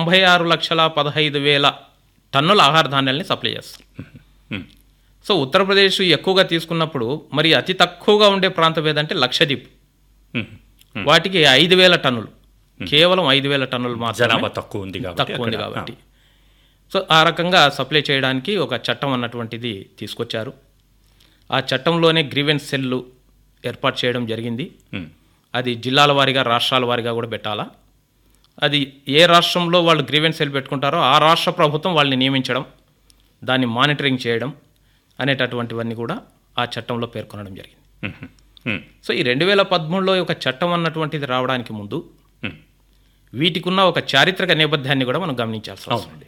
తొంభై ఆరు లక్షల పదహైదు వేల టన్నుల ఆహార ధాన్యాల్ని సప్లై చేస్తారు ఉమ్, సో ఉత్తరప్రదేశ్ ఎక్కువగా తీసుకున్నప్పుడు మరి అతి తక్కువగా ఉండే ప్రాంతం ఏదంటే లక్షద్వీప్ ఉమ్, వాటికి ఐదు వేల టన్నులు కేవలం ఐదు వేల టన్నులు మాత్రమే జనాభా తక్కువ ఉంది కాబట్టి తక్కువ ఉంది అక్కడ- కాబట్టి సో ఆ రకంగా సప్లై చేయడానికి ఒక చట్టం అన్నటువంటిది తీసుకొచ్చారు ఆ చట్టంలోనే గ్రీవెన్స్ సెల్లు ఏర్పాటు చేయడం జరిగింది ఉమ్, అది జిల్లాల వారీగా రాష్ట్రాల వారీగా కూడా పెట్టాలా అది ఏ రాష్ట్రంలో వాళ్ళు గ్రీవెన్స్ సెల్ పెట్టుకుంటారో ఆ రాష్ట్ర ప్రభుత్వం వాళ్ళని నియమించడం దాన్ని మానిటరింగ్ చేయడం అనేటటువంటివన్నీ కూడా ఆ చట్టంలో పేర్కొనడం జరిగింది ఉమ్, ఉమ్, సో ఈ రెండు వేల పదమూడులో ఒక చట్టం అన్నటువంటిది రావడానికి ముందు ఉమ్, వీటికి ఉన్న ఒక చారిత్రక నేపథ్యాన్ని కూడా మనం గమనించాల్సి వస్తుంది అవునండి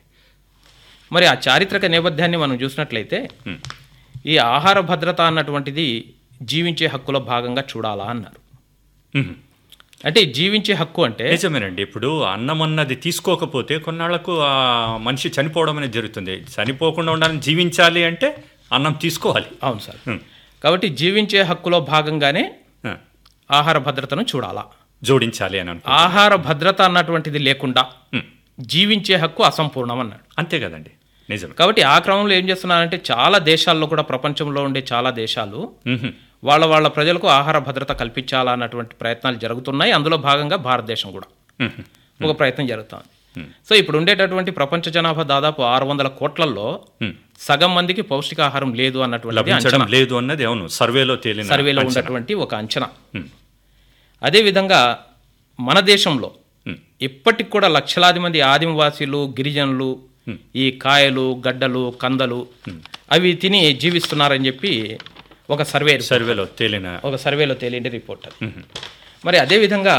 మరి ఆ చారిత్రక నేపథ్యాన్ని మనం చూసినట్లయితే ఉమ్, ఈ ఆహార భద్రత అన్నటువంటిది జీవించే హక్కులో భాగంగా చూడాలా అన్నారు ఉమ్. అంటే జీవించే హక్కు అంటే నిజమేనండి ఇప్పుడు అన్నం అన్నది తీసుకోకపోతే కొన్నాళ్లకు ఆ మనిషి చనిపోవడం అనేది జరుగుతుంది చనిపోకుండా ఉండాలని జీవించాలి అంటే అన్నం తీసుకోవాలి అవును సార్ ఉమ్, కాబట్టి జీవించే హక్కులో భాగంగానే ఆ, ఆహార భద్రతను చూడాలా జోడించాలి అని అనుకో ఆహార భద్రత అన్నటువంటిది లేకుండా ఉమ్, జీవించే హక్కు అసంపూర్ణం అన్నాడు అంతే కదండి నిజమే కాబట్టి ఆ క్రమంలో ఏం చేస్తున్నారంటే చాలా దేశాల్లో కూడా ప్రపంచంలో ఉండే చాలా దేశాలు ఉహు, వాళ్ళ వాళ్ళ ప్రజలకు ఆహార భద్రత కల్పించాలా అన్నటువంటి ప్రయత్నాలు జరుగుతున్నాయి అందులో భాగంగా భారతదేశం కూడా ఉహు, ఒక ప్రయత్నం జరుగుతుంది సో ఇప్పుడు ఉండేటటువంటి ప్రపంచ జనాభా దాదాపు ఆరు వందల కోట్లలో ఉమ్. సగం మందికి పౌష్టికాహారం లేదు అన్నటువంటి లభించడం లేదు అన్నది అవును సర్వేలో తేలిన సర్వేలో అంచనా. ఉన్నటువంటి ఒక అంచనా ఉమ్, అదేవిధంగా మన దేశంలో ఉమ్, ఇప్పటికి కూడా లక్షలాది మంది ఆదివాసీలు గిరిజనులు ఈ కాయలు గడ్డలు కందలు అవి తిని జీవిస్తున్నారని చెప్పి ఒక సర్వే సర్వేలో తేలిన ఒక సర్వేలో తేలిండే రిపోర్ట్ అది ఉహు, మరి అదేవిధంగా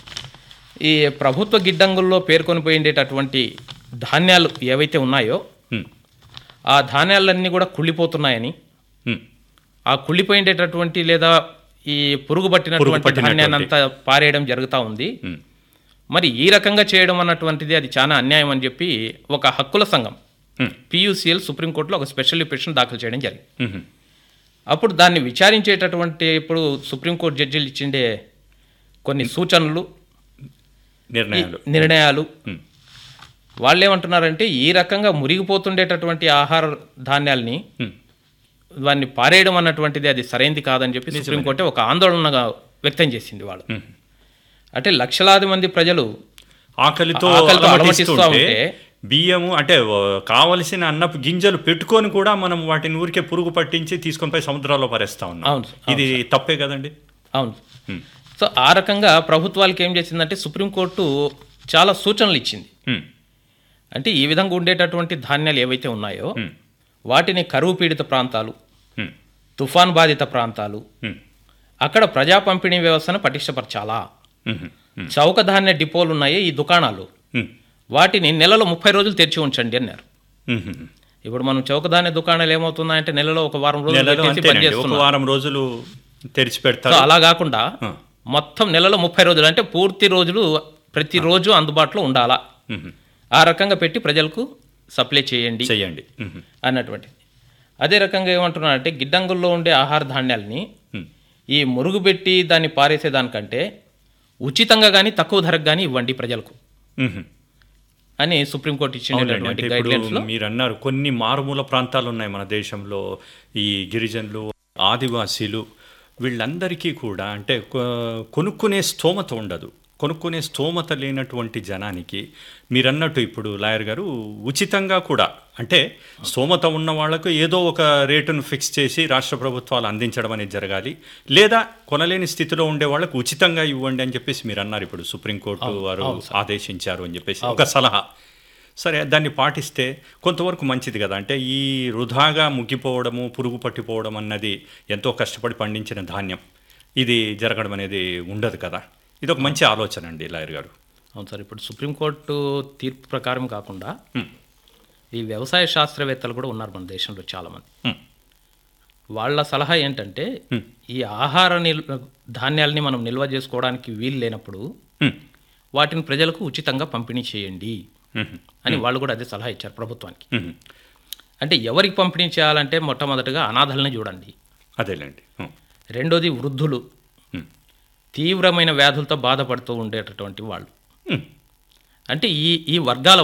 ఈ ప్రభుత్వ గిడ్డంగుల్లో పేర్కొని పోయిండేటటువంటి ధాన్యాలు ఏవైతే ఉన్నాయో ఉమ్, ఆ ధాన్యాలన్నీ కూడా కుళ్ళిపోతున్నాయని ఉమ్, ఆ కుళ్ళిపోయిండేటటువంటి లేదా ఈ పురుగు పట్టినటువంటి పట్టినటువంటి. ధాన్యాన్ని అంతా పారేయడం జరుగుతూ ఉంది ఉమ్, మరి ఈ రకంగా చేయడం అన్నటువంటిది అది చాలా అన్యాయం అని చెప్పి ఒక హక్కుల సంఘం ఉమ్, పియూసిఎల్ సుప్రీంకోర్టులో ఒక స్పెషల్ పిటిషన్ దాఖలు చేయడం జరిగింది ఉహు, అప్పుడు దాన్ని విచారించేటటువంటి ఇప్పుడు సుప్రీంకోర్టు జడ్జిలు ఇచ్చిండే కొన్ని సూచనలు నిర్ణయాలు నిర్ణయాలు ఉమ్, వాళ్ళు ఏమంటున్నారంటే ఈ రకంగా మురిగిపోతుండేటటువంటి ఆహార ధాన్యాల్ని ఉమ్, దాన్ని పారేయడం అన్నటువంటిది అది సరైంది కాదని చెప్పి సుప్రీంకోర్టు ఒక ఆందోళనగా వ్యక్తం చేసింది వాళ్ళు ఉమ్. అంటే లక్షలాది మంది ప్రజలు ఆకలితో ఆకలితో అలమటిస్తుంటే అలమటిస్తూ ఉంటే బియ్యము అంటే ఓ, కావలసిన అన్నపు గింజలు పెట్టుకొని కూడా మనం వాటిని ఊరికే పురుగు పట్టించి తీసుకొని పోయి సముద్రాల్లో పరేస్తా ఉన్నాం అవును ఇది తప్పే కదండి అవును ఉమ్, సో ఆ రకంగా ప్రభుత్వాలకి ఏం చేసిందంటే సుప్రీంకోర్టు చాలా సూచనలు ఇచ్చింది ఉమ్, అంటే ఈ విధంగా ఉండేటటువంటి ధాన్యాలు ఏవైతే ఉన్నాయో ఉమ్, వాటిని కరువు పీడిత ప్రాంతాలు ఉమ్, తుఫాన్ బాధిత ప్రాంతాలు ఉమ్, అక్కడ ప్రజా పంపిణీ వ్యవస్థను పటిష్టపరచాలా ఉమ్, ఉమ్, చౌక ధాన్య డిపోలు ఉన్నాయి ఈ దుకాణాలు ఉమ్, వాటిని నెలలో ముప్పై రోజులు తెరిచి ఉంచండి అన్నారు ఉమ్, ఉమ్. ఇప్పుడు మనం చౌక ధాన్య దుకాణాలు ఏమవుతున్నాయంటే నెలలో ఒక వారం రోజులు నెలలో పెట్టేసి అంతేనండి ఒక పనిచేస్తున్నాం వారం రోజులు తెరిచి సో పెడతారు అలా కాకుండా ఆ. మొత్తం నెలలో ముప్పై రోజులు అంటే పూర్తి రోజులు ప్రతిరోజు అందుబాటులో ఉండాలా ఉమ్, ఆ రకంగా పెట్టి ప్రజలకు సప్లై చేయండి చెయ్యండి ఉమ్, అన్నటువంటిది అదే రకంగా ఏమంటున్నారంటే గిడ్డంగుల్లో ఉండే ఆహార ధాన్యాల్ని ఉమ్, ఈ మురుగు పెట్టి దాన్ని పారేసేదానికంటే ఉచితంగా కానీ తక్కువ ధరకు కానీ ఇవ్వండి ప్రజలకు ఉమ్. అని సుప్రీంకోర్టు అవునండి అంటే ఇచ్చినటువంటి ఇప్పుడు గైడ్లైన్స్లో మీరు అన్నారు కొన్ని మారుమూల ప్రాంతాలు ఉన్నాయి మన దేశంలో ఈ గిరిజనులు ఆదివాసీలు వీళ్ళందరికీ కూడా అంటే కొ- కొనుక్కునే స్తోమత ఉండదు కొనుక్కునే స్తోమత లేనటువంటి జనానికి మీరన్నట్టు ఇప్పుడు లాయర్ గారు ఉచితంగా కూడా అంటే స్తోమత ఉన్న వాళ్ళకు ఏదో ఒక రేటును ఫిక్స్ చేసి రాష్ట్ర ప్రభుత్వాలు అందించడం అనేది జరగాలి లేదా కొనలేని స్థితిలో ఉండే వాళ్ళకు ఉచితంగా ఇవ్వండి అని చెప్పేసి మీరు అన్నారు ఇప్పుడు సుప్రీంకోర్టు వారు ఆదేశించారు అని చెప్పేసి ఒక సలహా సరే దాన్ని పాటిస్తే కొంతవరకు మంచిది కదా అంటే ఈ వృధాగా ముగ్గిపోవడము పురుగు పట్టిపోవడం అన్నది ఎంతో కష్టపడి పండించిన ధాన్యం ఇది జరగడం అనేది ఉండదు కదా ఇది ఒక మంచి ఆలోచన అండి లాయర్ గారు అవును సార్ ఇప్పుడు సుప్రీంకోర్టు తీర్పు ప్రకారం కాకుండా హ్మ్. ఈ వ్యవసాయ శాస్త్రవేత్తలు కూడా ఉన్నారు మన దేశంలో చాలామంది హ్మ్. వాళ్ళ సలహా ఏంటంటే హ్మ్. ఈ ఆహార నిల్ ధాన్యాల్ని మనం నిల్వ చేసుకోవడానికి వీలు లేనప్పుడు హ్మ్. వాటిని ప్రజలకు ఉచితంగా పంపిణీ చేయండి హ్మ్. అని వాళ్ళు కూడా అదే సలహా ఇచ్చారు ప్రభుత్వానికి హ్మ్. అంటే ఎవరికి పంపిణీ చేయాలంటే మొట్టమొదటిగా అనాథల్ని చూడండి అదేలేండి హ్మ్. రెండోది వృద్ధులు హ్మ్. తీవ్రమైన వ్యాధులతో బాధపడుతూ ఉండేటటువంటి వాళ్ళు హ్మ్. అంటే ఈ ఈ వర్గాల